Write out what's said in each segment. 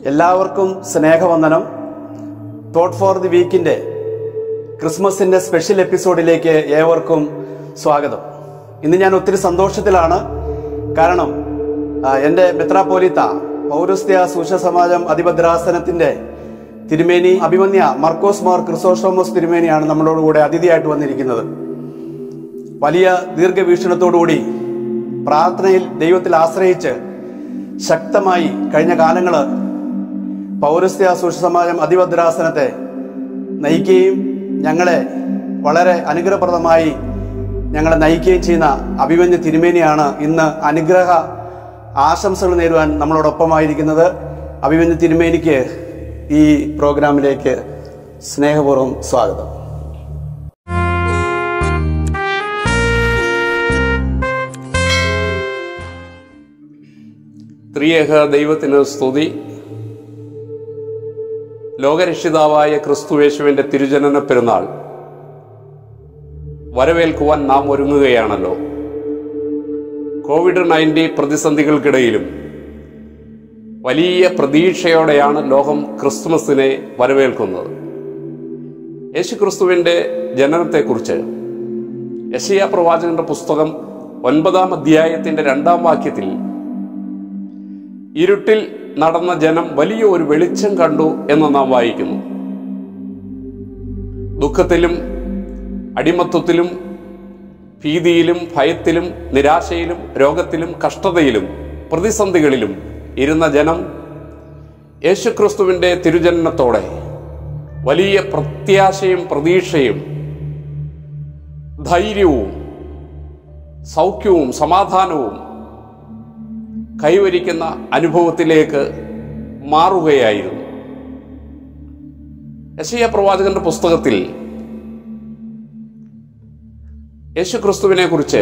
എല്ലാവർക്കും സ്നേഹവന്ദനം thought for the വീക്കിന്റെ ക്രിസ്മസിന്റെ സ്പെഷ്യൽ എപ്പിസോഡിലേക്ക് ഏവർക്കും സ്വാഗതം ഇന്ന് ഞാൻ ഒത്തിരി സന്തോഷത്തിലാണ് കാരണം ആ, എൻ്റെ മെത്രാപ്പോലിത്ത പൗരസ്ത്യ സൂഷ സമാജം അതിഭദ്രാസനത്തിന്റെ തിരുമേനി അഭിമന്യ മർക്കോസ് മാർ ക്രിസോസ്റ്റോമസ് തിരുമേനിയാണ് നമ്മളോട് കൂടെ അതിഥിയായിട്ട് വന്നിരിക്കുന്നത് വലിയ ദീർഘവീക്ഷണത്തോടുകൂടി പ്രാർത്ഥനയിൽ ദൈവത്തിൽ ആശ്രയിച്ച് ശക്തമായി കഴിഞ്ഞ കാലങ്ങള് പൗരസ്ത്യ സുഷ സമാജം അതിഭദ്രാസനത്തെ നയിക്കുകയും ഞങ്ങളെ വളരെ അനുഗ്രഹപ്രദമായി ഞങ്ങളെ നയിക്കുകയും ചെയ്യുന്ന അഭിമന്യ തിരുമേനിയാണ് ഇന്ന് അനുഗ്രഹ ആശംസകൾ നേരുവാൻ നമ്മളോടൊപ്പമായിരിക്കുന്നത് അഭിമന്യ തിരുമേനിക്ക് ഈ പ്രോഗ്രാമിലേക്ക് സ്നേഹപൂർവ്വം സ്വാഗതം ത്രിയേക ദൈവത്തിന് സ്തുതി ലോകരക്ഷിതാവായ ക്രിസ്തുവേശുവിന്റെ തിരുജനന പെരുന്നാൾ വരവേൽക്കുവാൻ നാം ഒരുങ്ങുകയാണല്ലോ കോവിഡ് നയൻറ്റീൻ പ്രതിസന്ധികൾക്കിടയിലും വലിയ പ്രതീക്ഷയോടെയാണ് ലോകം ക്രിസ്തുമസിനെ വരവേൽക്കുന്നത് യേശുക്രിസ്തുവിന്റെ ജനനത്തെക്കുറിച്ച് യശയ പ്രവാചകന്റെ പുസ്തകം ഒൻപതാം അധ്യായത്തിന്റെ രണ്ടാം വാക്യത്തിൽ ഇരുട്ടിൽ നടന്ന ജനം വലിയ ഒരു വെളിച്ചം കണ്ടു എന്ന് നാം വായിക്കുന്നു ദുഃഖത്തിലും അടിമത്വത്തിലും ഭീതിയിലും ഭയത്തിലും നിരാശയിലും രോഗത്തിലും കഷ്ടതയിലും പ്രതിസന്ധികളിലും ഇരുന്ന ജനം യേശുക്രിസ്തുവിന്റെ തിരുജനനത്തോടെ വലിയ പ്രത്യാശയും പ്രതീക്ഷയും ധൈര്യവും സൗഖ്യവും സമാധാനവും കൈവരിക്കുന്ന അനുഭവത്തിലേക്ക് മാറുകയായിരുന്നു യശയ പ്രവാചകന്റെ പുസ്തകത്തിൽ യേശുക്രിസ്തുവിനെ കുറിച്ച്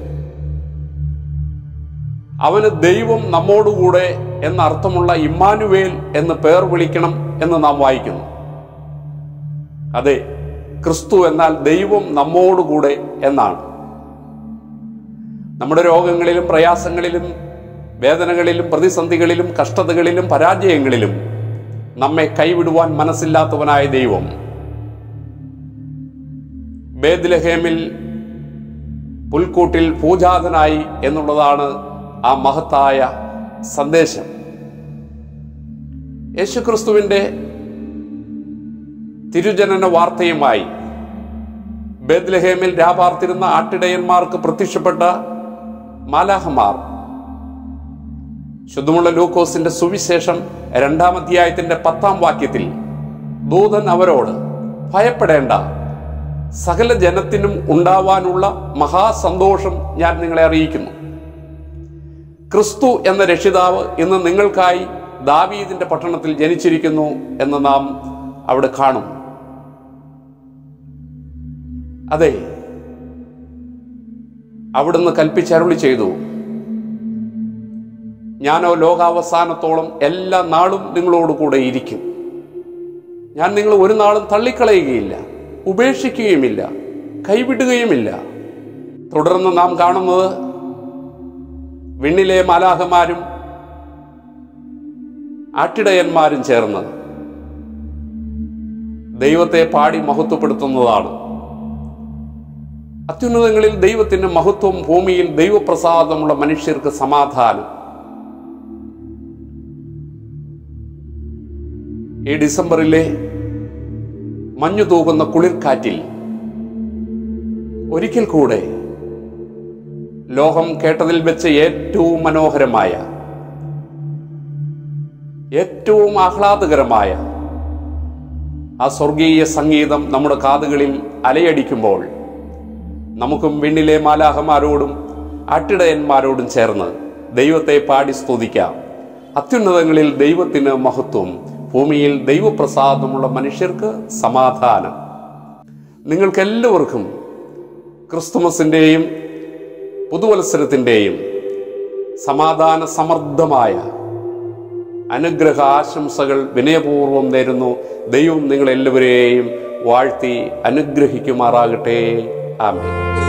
അവന് ദൈവം നമ്മോടുകൂടെ എന്ന അർത്ഥമുള്ള ഇമ്മാനുവേൽ എന്ന് പേർ വിളിക്കണം എന്ന് നാം വായിക്കുന്നു അതെ ക്രിസ്തു എന്നാൽ ദൈവം നമ്മോടുകൂടെ എന്നാണ് നമ്മുടെ രോഗങ്ങളിലും പ്രയാസങ്ങളിലും വേദനകളിലും പ്രതിസന്ധികളിലും കഷ്ടതകളിലും പരാജയങ്ങളിലും നമ്മെ കൈവിടുവാൻ മനസ്സില്ലാത്തവനായ ദൈവം ബേദ്ലഹേമിൽ പുൽക്കൂട്ടിൽ പൂജാതനായി എന്നുള്ളതാണ് ആ മഹത്തായ സന്ദേശം യേശുക്രിസ്തുവിന്റെ തിരുജനന വാർത്തയുമായി ബേദ്ലഹേമിൽ രാപാർത്തിരുന്ന ആട്ടിടയന്മാർക്ക് പ്രത്യക്ഷപ്പെട്ട മാലാഹമാർ ശുദ്ധമുള്ള ലൂക്കോസിന്റെ സുവിശേഷം രണ്ടാം അധ്യായത്തിന്റെ പത്താം വാക്യത്തിൽ ദൂതൻ അവരോട് ഭയപ്പെടേണ്ട സകല ജനത്തിനും ഉണ്ടാവാനുള്ള മഹാസന്തോഷം ഞാൻ നിങ്ങളെ അറിയിക്കുന്നു ക്രിസ്തു എന്ന രക്ഷിതാവ് ഇന്ന് നിങ്ങൾക്കായി ദാവീദിന്റെ പട്ടണത്തിൽ ജനിച്ചിരിക്കുന്നു എന്ന് നാം അവിടെ കാണും അതെ അവിടുന്ന് കൽപ്പിച്ചരുളി ചെയ്തു ഞാനോ ലോകാവസാനത്തോളം എല്ലാ നാളും നിങ്ങളോട് കൂടെ ഇരിക്കും ഞാൻ നിങ്ങൾ ഒരു നാളും തള്ളിക്കളയുകയില്ല ഉപേക്ഷിക്കുകയുമില്ല കൈവിടുകയുമില്ല തുടർന്ന് നാം കാണുന്നത് വിണ്ണിലെ മാലാഹമാരും ആട്ടിടയന്മാരും ചേർന്ന് ദൈവത്തെ പാടി മഹത്വപ്പെടുത്തുന്നതാണ് അത്യുന്നതങ്ങളിൽ ദൈവത്തിന്റെ മഹത്വം ഭൂമിയിൽ ദൈവപ്രസാദമുള്ള മനുഷ്യർക്ക് സമാധാനം ഈ ഡിസംബറിലെ മഞ്ഞു തൂകുന്ന കുളിർക്കാറ്റിൽ ഒരിക്കൽ കൂടെ ലോകം കേട്ടതിൽ വെച്ച് ഏറ്റവും മനോഹരമായ ഏറ്റവും ആഹ്ലാദകരമായ ആ സ്വർഗീയ സംഗീതം നമ്മുടെ കാതുകളിൽ അലയടിക്കുമ്പോൾ നമുക്കും വിണ്ണിലെ മാലാഹമാരോടും ആട്ടിടയന്മാരോടും ചേർന്ന് ദൈവത്തെ പാടി സ്തുതിക്കാം അത്യുന്നതങ്ങളിൽ ദൈവത്തിന് മഹത്വം ഭൂമിയിൽ ദൈവപ്രസാദമുള്ള മനുഷ്യർക്ക് സമാധാനം നിങ്ങൾക്കെല്ലാവർക്കും ക്രിസ്തുമസിൻ്റെയും പുതുവത്സരത്തിൻ്റെയും സമാധാന സമൃദ്ധമായ അനുഗ്രഹ ആശംസകൾ വിനയപൂർവ്വം നേരുന്നു ദൈവം നിങ്ങളെല്ലാവരെയും വാഴ്ത്തി അനുഗ്രഹിക്കുമാറാകട്ടെ ആമേ